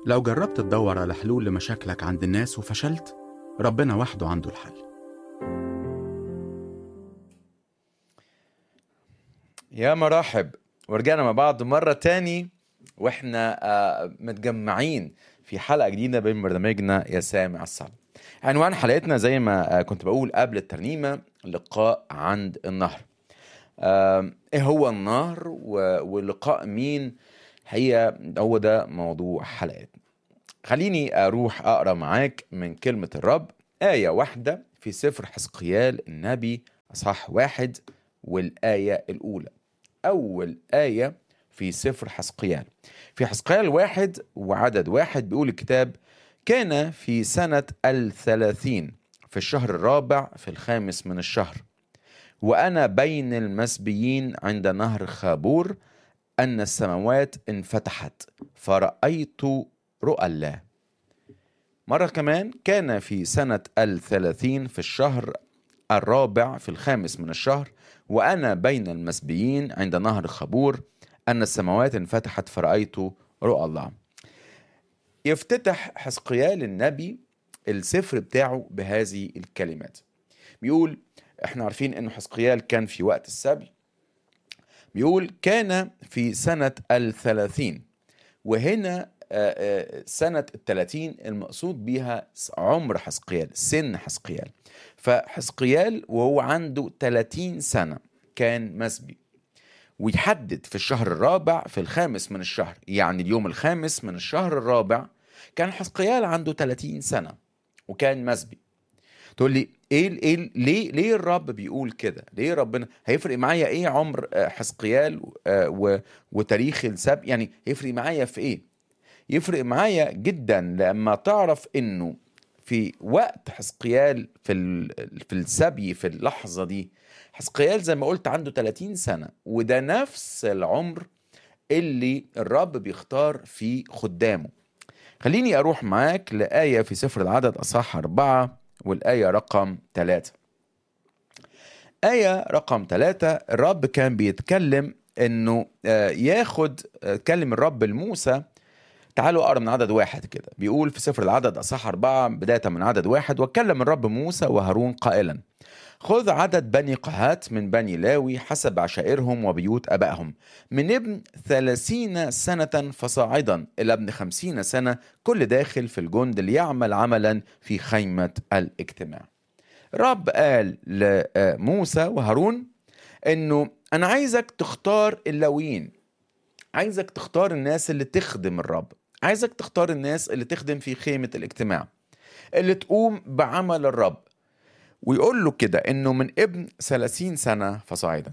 لو جربت تدور على حلول لمشاكلك عند الناس وفشلت ربنا وحده عنده الحل يا مرحب ورجعنا مع بعض مرة تاني واحنا آه، متجمعين في حلقة جديدة من برنامجنا يا سامع الصلاة عنوان حلقتنا زي ما آه، كنت بقول قبل الترنيمة لقاء عند النهر آه، ايه هو النهر و- ولقاء مين هي هو ده موضوع حلقتنا خليني اروح اقرا معاك من كلمة الرب آية واحدة في سفر حزقيال النبي اصحاح واحد والآية الأولى أول آية في سفر حزقيال في حزقيال واحد وعدد واحد بيقول الكتاب كان في سنة الثلاثين في الشهر الرابع في الخامس من الشهر وأنا بين المسبيين عند نهر خابور أن السماوات انفتحت فرأيت رؤى الله مرة كمان كان في سنة الثلاثين في الشهر الرابع في الخامس من الشهر وأنا بين المسبيين عند نهر خبور أن السماوات انفتحت فرأيت رؤى الله يفتتح حزقيال النبي السفر بتاعه بهذه الكلمات بيقول احنا عارفين انه حزقيال كان في وقت السبي بيقول كان في سنة الثلاثين وهنا آه، آه، سنة الثلاثين المقصود بيها عمر حزقيال سن حزقيال فحزقيال وهو عنده 30 سنة كان مسبي ويحدد في الشهر الرابع في الخامس من الشهر يعني اليوم الخامس من الشهر الرابع كان حزقيال عنده 30 سنة وكان مسبي تقول لي ايه ال- ايه ال- ليه ليه الرب بيقول كده؟ ليه ربنا هيفرق معايا ايه عمر آه، حزقيال آه، و- وتاريخ السبي يعني هيفرق معايا في ايه؟ يفرق معايا جدا لما تعرف انه في وقت حزقيال في ال- في السبي في اللحظه دي حزقيال زي ما قلت عنده 30 سنه وده نفس العمر اللي الرب بيختار في خدامه خليني اروح معاك لايه في سفر العدد اصحاح أربعة والايه رقم ثلاثة آية رقم ثلاثة الرب كان بيتكلم انه آه، ياخد آه، كلم الرب لموسى تعالوا اقرا من عدد واحد كده بيقول في سفر العدد اصح أربعة بداية من عدد واحد وكلم الرب موسى وهارون قائلا خذ عدد بني قهات من بني لاوي حسب عشائرهم وبيوت أبائهم من ابن ثلاثين سنة فصاعدا إلى ابن خمسين سنة كل داخل في الجند ليعمل عملا في خيمة الاجتماع رب قال لموسى وهارون انه انا عايزك تختار اللاويين عايزك تختار الناس اللي تخدم الرب عايزك تختار الناس اللي تخدم في خيمة الاجتماع اللي تقوم بعمل الرب ويقول له كده انه من ابن 30 سنة فصاعدا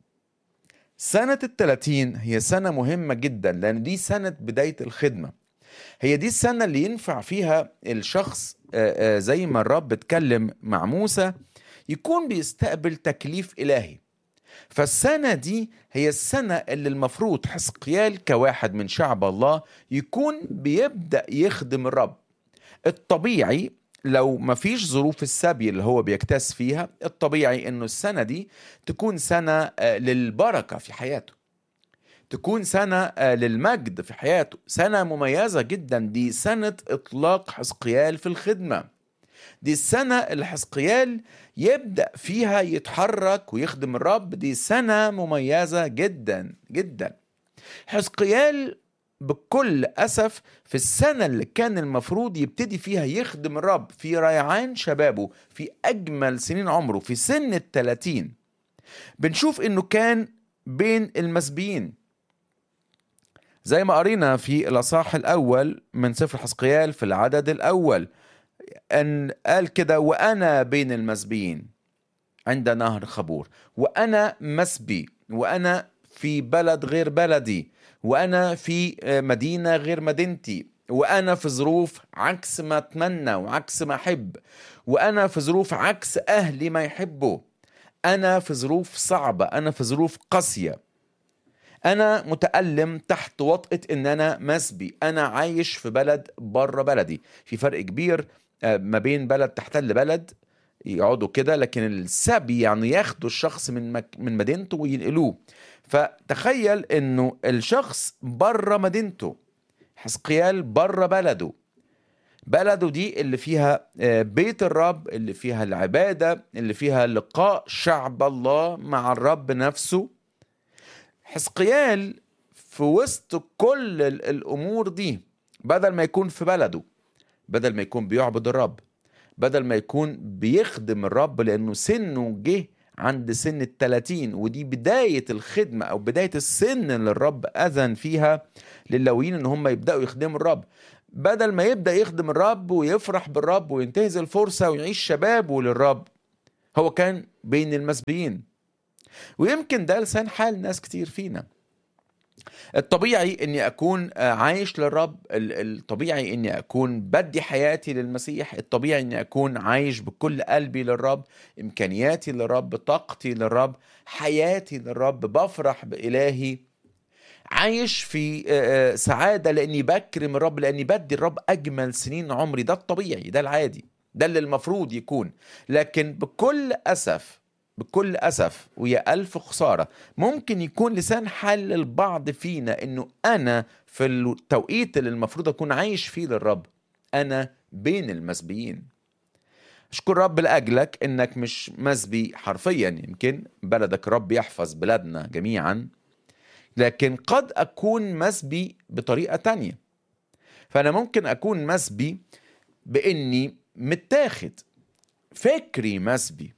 سنة الثلاثين هي سنة مهمة جدا لأن دي سنة بداية الخدمة هي دي السنة اللي ينفع فيها الشخص آه، آه، زي ما الرب اتكلم مع موسى يكون بيستقبل تكليف إلهي فالسنة دي هي السنة اللي المفروض حزقيال كواحد من شعب الله يكون بيبدأ يخدم الرب الطبيعي لو ما فيش ظروف السبي اللي هو بيكتاز فيها الطبيعي انه السنة دي تكون سنة آه، للبركة في حياته تكون سنة آه، للمجد في حياته سنة مميزة جدا دي سنة إطلاق حزقيال في الخدمة دي السنة اللي حزقيال يبدأ فيها يتحرك ويخدم الرب دي سنة مميزة جدا جدا حزقيال بكل أسف في السنة اللي كان المفروض يبتدي فيها يخدم الرب في ريعان شبابه في أجمل سنين عمره في سن الثلاثين بنشوف إنه كان بين المسبيين زي ما قرينا في الأصحاح الأول من سفر حزقيال في العدد الأول أن قال كده وأنا بين المسبيين عند نهر خبور وأنا مسبي وأنا في بلد غير بلدي وأنا في مدينة غير مدينتي وأنا في ظروف عكس ما أتمنى وعكس ما أحب وأنا في ظروف عكس أهلي ما يحبوا أنا في ظروف صعبة أنا في ظروف قاسية أنا متألم تحت وطأة إن أنا مسبي أنا عايش في بلد بره بلدي في فرق كبير آه، ما بين بلد تحتل بلد يقعدوا كده لكن السبي يعني ياخدوا الشخص من مك... من مدينته وينقلوه فتخيل انه الشخص بره مدينته حسقيال بره بلده بلده دي اللي فيها آه، بيت الرب اللي فيها العبادة اللي فيها لقاء شعب الله مع الرب نفسه حسقيال في وسط كل ال- الأمور دي بدل ما يكون في بلده بدل ما يكون بيعبد الرب بدل ما يكون بيخدم الرب لأنه سنه جه عند سن التلاتين ودي بداية الخدمة أو بداية السن اللي الرب أذن فيها لللاويين إن هم يبدأوا يخدموا الرب بدل ما يبدأ يخدم الرب ويفرح بالرب وينتهز الفرصة ويعيش شبابه للرب هو كان بين المسبيين ويمكن ده لسان حال ناس كتير فينا الطبيعي اني اكون آه، عايش للرب ال- الطبيعي اني اكون بدي حياتي للمسيح الطبيعي اني اكون عايش بكل قلبي للرب امكانياتي للرب طاقتي للرب حياتي للرب بفرح بالهي عايش في آه، آه، سعادة لاني بكرم الرب لاني بدي الرب اجمل سنين عمري ده الطبيعي ده العادي ده اللي المفروض يكون لكن بكل اسف بكل اسف ويا الف خساره ممكن يكون لسان حال البعض فينا انه انا في التوقيت اللي المفروض اكون عايش فيه للرب انا بين المسبيين اشكر رب لاجلك انك مش مسبي حرفيا يمكن بلدك رب يحفظ بلادنا جميعا لكن قد اكون مسبي بطريقه تانية فانا ممكن اكون مسبي باني متاخد فكري مسبي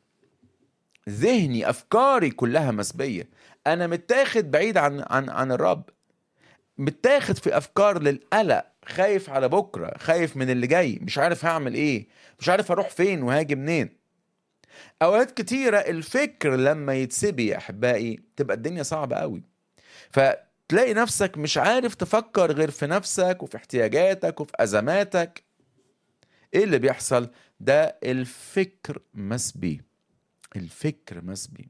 ذهني افكاري كلها مسبيه انا متاخد بعيد عن عن عن الرب متاخد في افكار للقلق خايف على بكره خايف من اللي جاي مش عارف هعمل ايه مش عارف اروح فين وهاجي منين اوقات كتيره الفكر لما يتسبي يا احبائي تبقى الدنيا صعبه قوي فتلاقي نفسك مش عارف تفكر غير في نفسك وفي احتياجاتك وفي ازماتك ايه اللي بيحصل ده الفكر مسبي الفكر مسبي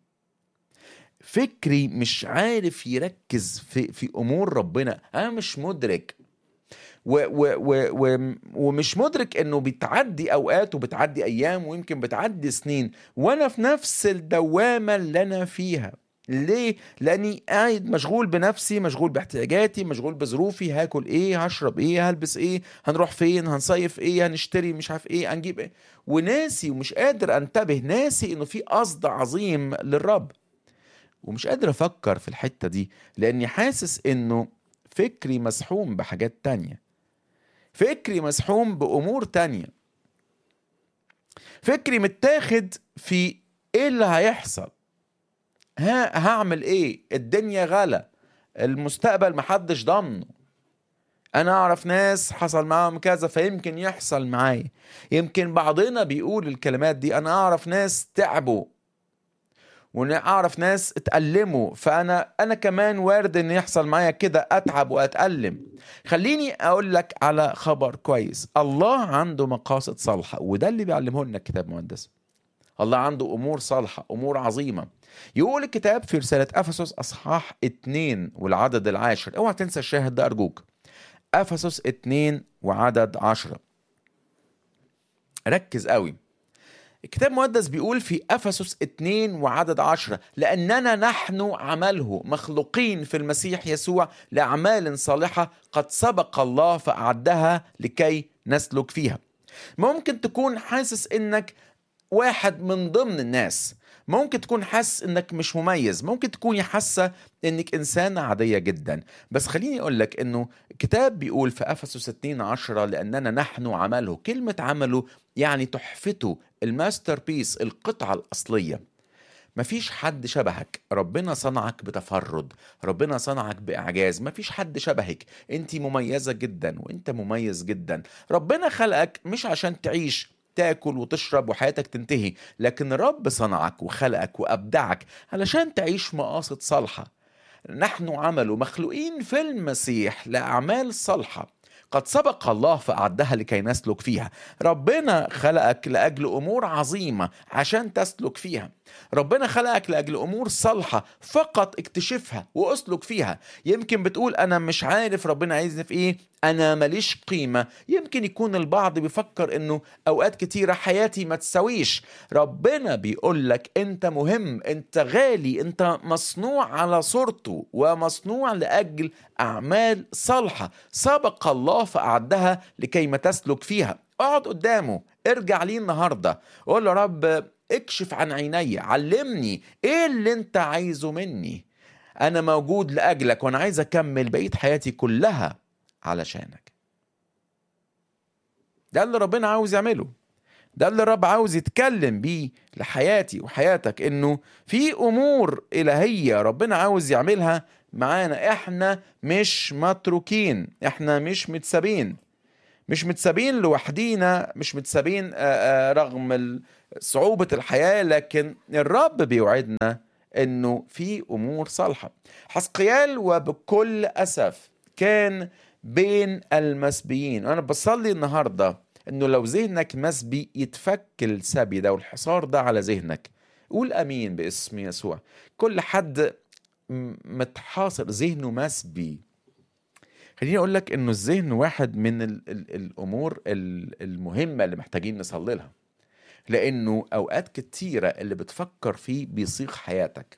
فكري مش عارف يركز في في امور ربنا انا مش مدرك و و و و ومش مدرك انه بتعدي اوقات وبتعدي ايام ويمكن بتعدي سنين وانا في نفس الدوامه اللي انا فيها ليه؟ لاني قاعد مشغول بنفسي مشغول باحتياجاتي مشغول بظروفي هاكل ايه هشرب ايه هلبس ايه هنروح فين هنصيف ايه هنشتري مش عارف ايه هنجيب ايه وناسي ومش قادر انتبه ناسي انه في قصد عظيم للرب ومش قادر افكر في الحته دي لاني حاسس انه فكري مسحوم بحاجات تانية فكري مسحوم بامور تانية فكري متاخد في ايه اللي هيحصل ها هعمل ايه الدنيا غلا المستقبل محدش ضامنه انا اعرف ناس حصل معاهم كذا فيمكن يحصل معايا يمكن بعضنا بيقول الكلمات دي انا اعرف ناس تعبوا واعرف ناس اتألموا فانا انا كمان وارد ان يحصل معايا كده اتعب واتألم خليني اقول لك على خبر كويس الله عنده مقاصد صالحة وده اللي بيعلمه لنا الكتاب المقدس الله عنده امور صالحة امور عظيمة يقول الكتاب في رسالة افسس اصحاح اتنين والعدد العاشر اوعى تنسى الشاهد ده ارجوك افسس اتنين وعدد عشرة ركز قوي الكتاب المقدس بيقول في أفسس 2 وعدد عشرة لأننا نحن عمله مخلوقين في المسيح يسوع لأعمال صالحة قد سبق الله فأعدها لكي نسلك فيها ممكن تكون حاسس إنك واحد من ضمن الناس ممكن تكون حاسس انك مش مميز ممكن تكوني حاسه انك انسانه عاديه جدا بس خليني اقول لك انه الكتاب بيقول في افسس 2 10 لاننا نحن عمله كلمه عمله يعني تحفته الماستر بيس القطعه الاصليه مفيش حد شبهك ربنا صنعك بتفرد ربنا صنعك بإعجاز مفيش حد شبهك انت مميزة جدا وانت مميز جدا ربنا خلقك مش عشان تعيش تاكل وتشرب وحياتك تنتهي لكن الرب صنعك وخلقك وأبدعك علشان تعيش مقاصد صالحة نحن عمل مخلوقين في المسيح لأعمال صالحة قد سبق الله فأعدها لكي نسلك فيها ربنا خلقك لأجل أمور عظيمة عشان تسلك فيها ربنا خلقك لأجل أمور صالحة فقط اكتشفها وأسلك فيها يمكن بتقول أنا مش عارف ربنا عايزني في إيه انا ماليش قيمه يمكن يكون البعض بيفكر انه اوقات كتيره حياتي ما تساويش ربنا بيقول لك انت مهم انت غالي انت مصنوع على صورته ومصنوع لاجل اعمال صالحه سبق الله فاعدها لكي ما تسلك فيها اقعد قدامه ارجع ليه النهارده قول له رب اكشف عن عيني علمني ايه اللي انت عايزه مني انا موجود لاجلك وانا عايز اكمل بقيه حياتي كلها علشانك ده اللي ربنا عاوز يعمله ده اللي الرب عاوز يتكلم بيه لحياتي وحياتك انه في امور الهيه ربنا عاوز يعملها معانا احنا مش متروكين احنا مش متسابين مش متسابين لوحدينا مش متسابين آه، آه، رغم ال- صعوبة الحياة لكن الرب بيوعدنا انه في امور صالحة حسقيال وبكل اسف كان بين المسبيين انا بصلي النهاردة انه لو ذهنك مسبي يتفك السبي ده والحصار ده على ذهنك قول امين باسم يسوع كل حد م- متحاصر ذهنه مسبي خليني اقول لك انه الذهن واحد من ال ال الامور ال- المهمه اللي محتاجين نصلي لها لانه اوقات كتيره اللي بتفكر فيه بيصيغ حياتك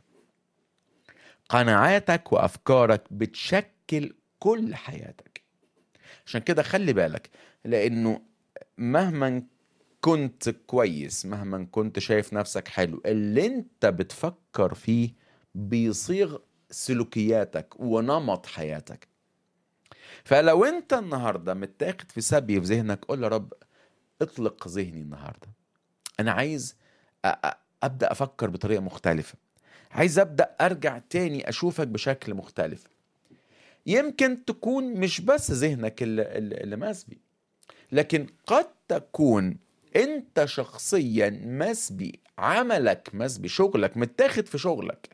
قناعاتك وافكارك بتشكل كل حياتك عشان كده خلي بالك لانه مهما كنت كويس مهما كنت شايف نفسك حلو اللي انت بتفكر فيه بيصيغ سلوكياتك ونمط حياتك فلو انت النهارده متاخد في سبي في ذهنك قول يا رب اطلق ذهني النهارده انا عايز أ- أ- ابدا افكر بطريقه مختلفه عايز ابدا ارجع تاني اشوفك بشكل مختلف يمكن تكون مش بس ذهنك اللي, اللي اللي مسبي لكن قد تكون انت شخصيا مسبي عملك مسبي شغلك متاخد في شغلك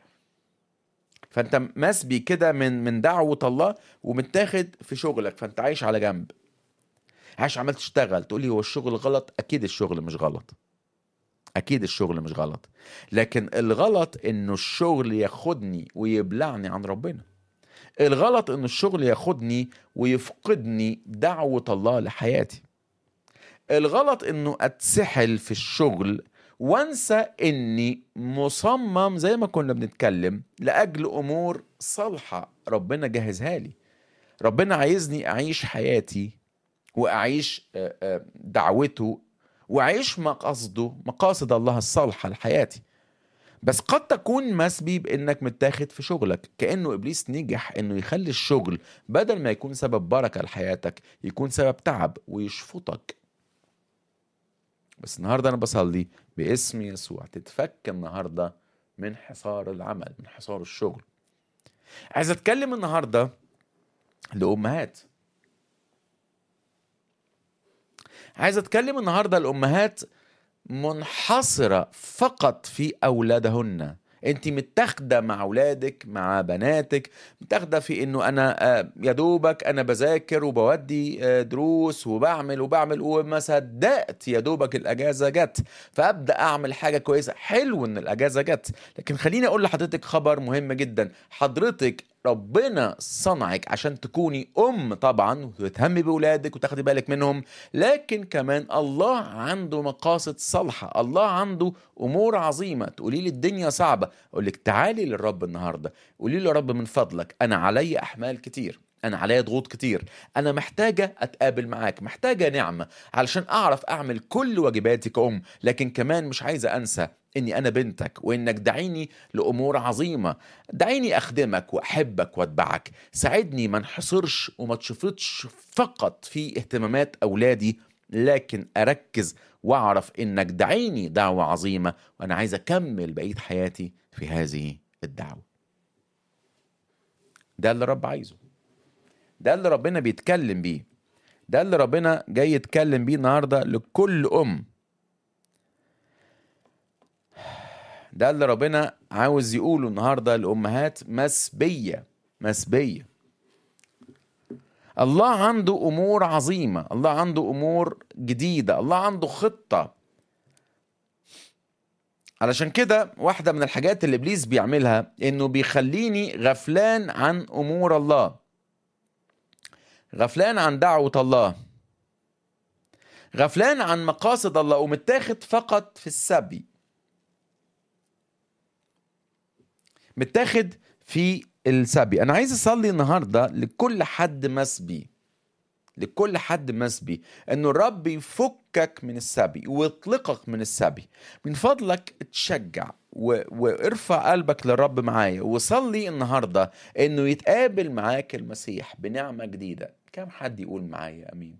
فانت مسبي كده من من دعوه الله ومتاخد في شغلك فانت عايش على جنب عايش عمال تشتغل تقول لي هو الشغل غلط اكيد الشغل مش غلط اكيد الشغل مش غلط لكن الغلط انه الشغل ياخدني ويبلعني عن ربنا الغلط انه الشغل ياخدني ويفقدني دعوة الله لحياتي الغلط انه اتسحل في الشغل وانسى اني مصمم زي ما كنا بنتكلم لاجل امور صالحة ربنا جهزها لي ربنا عايزني اعيش حياتي واعيش آه، آه، دعوته واعيش مقاصده مقاصد الله الصالحة لحياتي بس قد تكون مسبي بانك متاخد في شغلك كانه ابليس نجح انه يخلي الشغل بدل ما يكون سبب بركه لحياتك يكون سبب تعب ويشفطك بس النهارده انا بصلي باسم يسوع تتفك النهارده من حصار العمل من حصار الشغل عايز اتكلم النهارده لامهات عايز اتكلم النهارده لامهات منحصرة فقط في أولادهن انت متاخده مع اولادك مع بناتك متاخده في انه انا آه، يا دوبك انا بذاكر وبودي آه، دروس وبعمل وبعمل وما صدقت يا دوبك الاجازه جت فابدا اعمل حاجه كويسه حلو ان الاجازه جت لكن خليني اقول لحضرتك خبر مهم جدا حضرتك ربنا صنعك عشان تكوني ام طبعا وتهتمي باولادك وتاخدي بالك منهم لكن كمان الله عنده مقاصد صالحه الله عنده امور عظيمه تقولي لي الدنيا صعبه اقول لك تعالي للرب النهارده قولي له يا رب من فضلك انا علي احمال كتير انا عليا ضغوط كتير انا محتاجه اتقابل معاك محتاجه نعمه علشان اعرف اعمل كل واجباتي كأم لكن كمان مش عايزه انسى اني انا بنتك وانك دعيني لامور عظيمه دعيني اخدمك واحبك واتبعك ساعدني ما انحصرش وما تشفطش فقط في اهتمامات اولادي لكن اركز واعرف انك دعيني دعوه عظيمه وانا عايز اكمل بقيه حياتي في هذه الدعوه ده اللي رب عايزه ده اللي ربنا بيتكلم بيه ده اللي ربنا جاي يتكلم بيه النهارده لكل ام ده اللي ربنا عاوز يقوله النهارده لامهات مسبيه مسبيه الله عنده امور عظيمه الله عنده امور جديده الله عنده خطه علشان كده واحده من الحاجات اللي ابليس بيعملها انه بيخليني غفلان عن امور الله غفلان عن دعوة الله غفلان عن مقاصد الله ومتاخد فقط في السبي متاخد في السبي انا عايز اصلي النهارده لكل حد مسبي لكل حد مسبي انه الرب يفكك من السبي ويطلقك من السبي من فضلك تشجع و... وارفع قلبك للرب معايا وصلي النهارده انه يتقابل معاك المسيح بنعمه جديده كم حد يقول معايا امين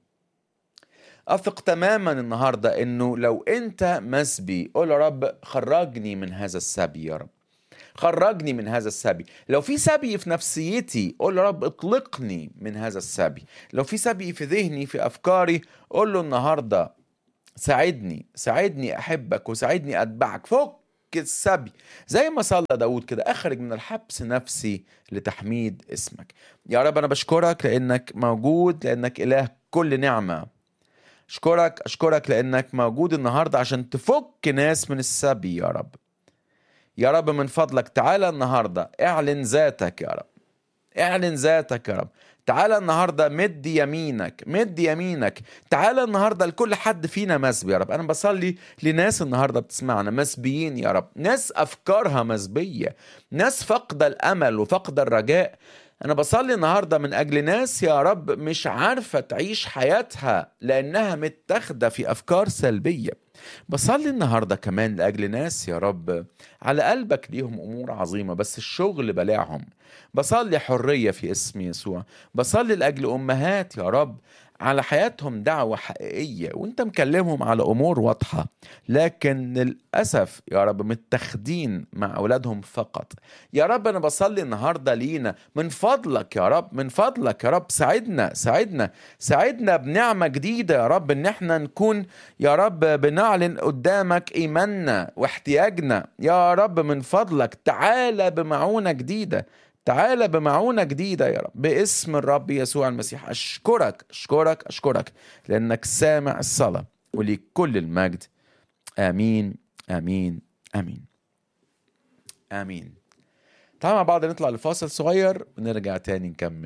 اثق تماما النهارده انه لو انت مسبي قول يا رب خرجني من هذا السبي يا رب خرجني من هذا السبي لو في سبي في نفسيتي قول يا رب اطلقني من هذا السبي لو في سبي في ذهني في افكاري قول له النهارده ساعدني ساعدني احبك وساعدني اتبعك فك السبي زي ما صلى داود كده اخرج من الحبس نفسي لتحميد اسمك يا رب انا بشكرك لانك موجود لانك اله كل نعمه اشكرك اشكرك لانك موجود النهارده عشان تفك ناس من السبي يا رب يا رب من فضلك تعالى النهارده اعلن ذاتك يا رب اعلن ذاتك يا رب تعالى النهارده مد يمينك مد يمينك تعالى النهارده لكل حد فينا مسبي يا رب انا بصلي لناس النهارده بتسمعنا مسبيين يا رب ناس افكارها مسبيه ناس فقد الامل وفقد الرجاء انا بصلي النهارده من اجل ناس يا رب مش عارفه تعيش حياتها لانها متاخده في افكار سلبيه بصلي النهارده كمان لاجل ناس يا رب على قلبك ليهم امور عظيمه بس الشغل بلاعهم بصلي حريه في اسم يسوع بصلي لاجل امهات يا رب على حياتهم دعوة حقيقية وانت مكلمهم على أمور واضحة لكن للأسف يا رب متخدين مع أولادهم فقط يا رب أنا بصلي النهاردة لينا من فضلك يا رب من فضلك يا رب ساعدنا ساعدنا ساعدنا بنعمة جديدة يا رب إن احنا نكون يا رب بنعلن قدامك إيماننا واحتياجنا يا رب من فضلك تعالى بمعونة جديدة تعالى بمعونة جديدة يا رب باسم الرب يسوع المسيح أشكرك أشكرك أشكرك لأنك سامع الصلاة وليك كل المجد آمين آمين آمين آمين تعالوا مع بعض نطلع لفاصل صغير ونرجع تاني نكمل